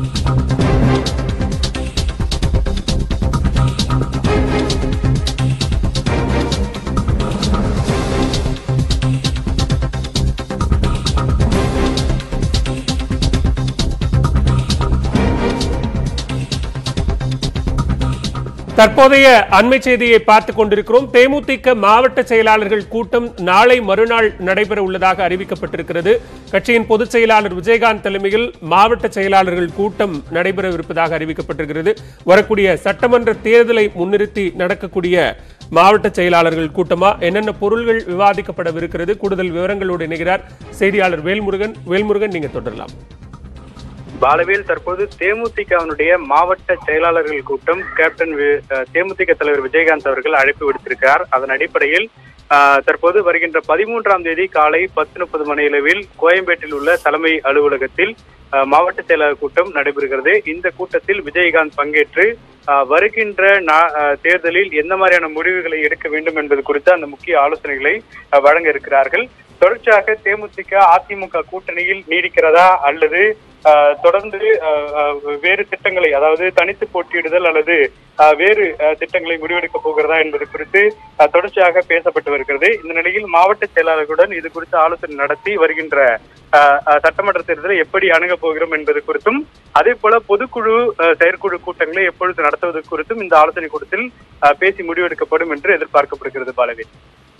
தற்போதைய அண்மை செய்தியை பார்த்துக் கொண்டிருக்கிறோம் தேமுதிக மாவட்ட செயலாளர்கள் கூட்டம் நாளை மறுநாள் நடைபெற உள்ளதாக அறிவிக்கப்பட்டிருக்கிறது கட்சியின் பொதுச் செயலாளர் விஜயகாந்த் தலைமையில் மாவட்ட செயலாளர்கள் கூட்டம் நடைபெறவிருப்பதாக அறிவிக்கப்பட்டிருக்கிறது வரக்கூடிய சட்டமன்ற தேர்தலை முன்னிறுத்தி நடக்கக்கூடிய மாவட்ட செயலாளர்கள் கூட்டமா என்னென்ன பொருள்கள் விவாதிக்கப்படவிருக்கிறது கூடுதல் விவரங்களோடு இணைகிறார் செய்தியாளர் வேல்முருகன் வேல்முருகன் நீங்க தொடரலாம் பாலவேல் தற்போது தேமுதிகவினுடைய மாவட்ட செயலாளர்கள் கூட்டம் கேப்டன் வி- அஹ், தேமுதிக தலைவர் விஜயகாந்த் அவர்கள் அழைப்பு விடுத்திருக்கிறார் அதன் அடிப்படையில் அஹ், தற்போது வருகின்ற பதிமூன்றாம் தேதி காலை பத்து முப்பது மணியளவில் கோயம்பேட்டில் உள்ள தலைமை அலுவலகத்தில் அஹ், மாவட்ட செயலாளர் கூட்டம் நடைபெறுகிறது இந்த கூட்டத்தில் விஜயகாந்த் பங்கேற்று அஹ், வருகின்ற நா- அஹ், தேர்தலில் எந்த மாதிரியான முடிவுகளை எடுக்க வேண்டும் என்பது குறித்த அந்த முக்கிய ஆலோசனைகளை அஹ், வழங்க இருக்கிறார்கள் தொடர்ச்சியாக தேமுதிக அதிமுக கூட்டணியில் நீடிக்கிறதா அல்லது ஆஹ், தொடர்ந்து ஆஹ், ஆஹ், வேறு திட்டங்களை அதாவது தனித்து போட்டியிடுதல் அல்லது ஆஹ், வேறு ஆஹ், திட்டங்களை முடிவெடுக்க போகிறதா என்பது குறித்து ஆஹ், தொடர்ச்சியாக பேசப்பட்டு வருகிறது இந்த நிலையில் மாவட்ட செயலாளர்களுடன் இது குறித்து ஆலோசனை நடத்தி வருகின்ற ஆஹ், ஆஹ், சட்டமன்ற தேர்தலை எப்படி அணுகப் போகிறோம் என்பது குறித்தும் அதே போல பொதுக்குழு ஆஹ், செயற்குழு கூட்டங்களை எப்பொழுது நடத்துவது குறித்தும் இந்த ஆலோசனை கூட்டத்தில் ஆஹ், பேசி முடிவெடுக்கப்படும் என்று எதிர்பார்க்கப்படுகிறது பாலவேல்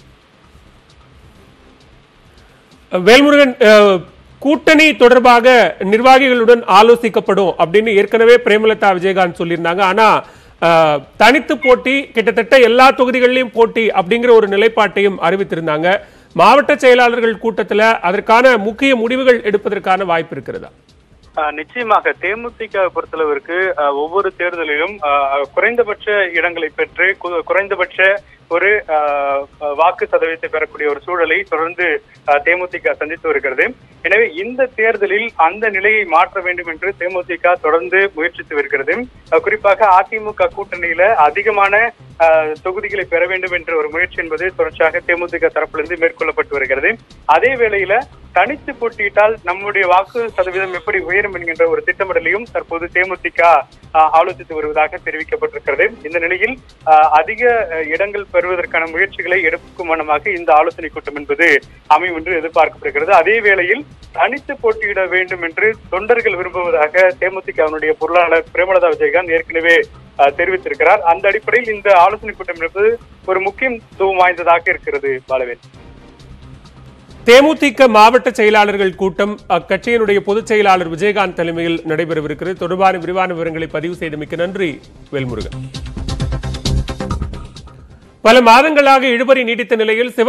வேல்முருகன் அஹ், கூட்டணி தொடர்பாக நிர்வாகிகளுடன் ஆலோசிக்கப்படும் அப்படின்னு ஏற்கனவே பிரேமலதா விஜயகாந்த் சொல்லியிருந்தாங்க ஆனா அஹ், தனித்து போட்டி கிட்டத்தட்ட எல்லா தொகுதிகளிலும் போட்டி அப்படிங்கிற ஒரு நிலைப்பாட்டையும் அறிவித்திருந்தாங்க மாவட்ட செயலாளர்கள் கூட்டத்துல அதற்கான முக்கிய முடிவுகள் எடுப்பதற்கான வாய்ப்பு இருக்கிறதா ஆஹ் நிச்சயமாக தேமுதிக பொறுத்தளவிற்கு ஆஹ் ஒவ்வொரு தேர்தலிலும் ஆஹ் குறைந்தபட்ச இடங்களை பெற்று கு- குறைந்தபட்ச ஒரு ஆஹ் வாக்கு சதவீதத்தை பெறக்கூடிய ஒரு சூழலை தொடர்ந்து ஆஹ் தேமுதிக சந்தித்து வருகிறது எனவே இந்த தேர்தலில் அந்த நிலையை மாற்ற வேண்டும் என்று தேமுதிக தொடர்ந்து முயற்சித்து வருகிறது ஆஹ் குறிப்பாக அதிமுக கூட்டணியில அதிகமான ஆஹ் தொகுதிகளை பெற வேண்டும் என்ற ஒரு முயற்சி என்பது தொடர்ச்சியாக தேமுதிக தரப்பிலிருந்து மேற்கொள்ளப்பட்டு வருகிறது அதே வேளையில தனித்து போட்டியிட்டால் நம்முடைய வாக்கு சதவீதம் எப்படி உயரும் என்கின்ற ஒரு திட்டமிடலையும் தற்போது தேமுதிக ஆஹ், ஆலோசித்து வருவதாக தெரிவிக்கப்பட்டிருக்கிறது இந்த நிலையில் ஆஹ், அதிக அஹ், இடங்கள் பெறுவதற்கான முயற்சிகளை எடுக்கும் வண்ணமாக இந்த ஆலோசனை கூட்டம் என்பது அமையும் என்று எதிர்பார்க்கப்படுகிறது அதே வேளையில் தனித்து போட்டியிட வேண்டும் என்று தொண்டர்கள் விரும்புவதாக தேமுதிகவினுடைய பொருளாளர் பிரேமலதா விஜயகாந்த் ஏற்கனவே ஆஹ், தெரிவித்திருக்கிறார் அந்த அடிப்படையில் இந்த ஆலோசனை கூட்டம் என்பது ஒரு முக்கியத்துவம் வாய்ந்ததாக இருக்கிறது பாலவேல் தேமுதிக மாவட்ட செயலாளர்கள் கூட்டம் அக்கட்சியினுடைய பொதுச் செயலாளர் விஜயகாந்த் தலைமையில் நடைபெறவிருக்கிறது தொடர்பான விரிவான விவரங்களை பதிவு செய்தமைக்கு நன்றி வேல்முருகன் பல மாதங்களாக இழுபறி நீடித்த நிலையில் சிவ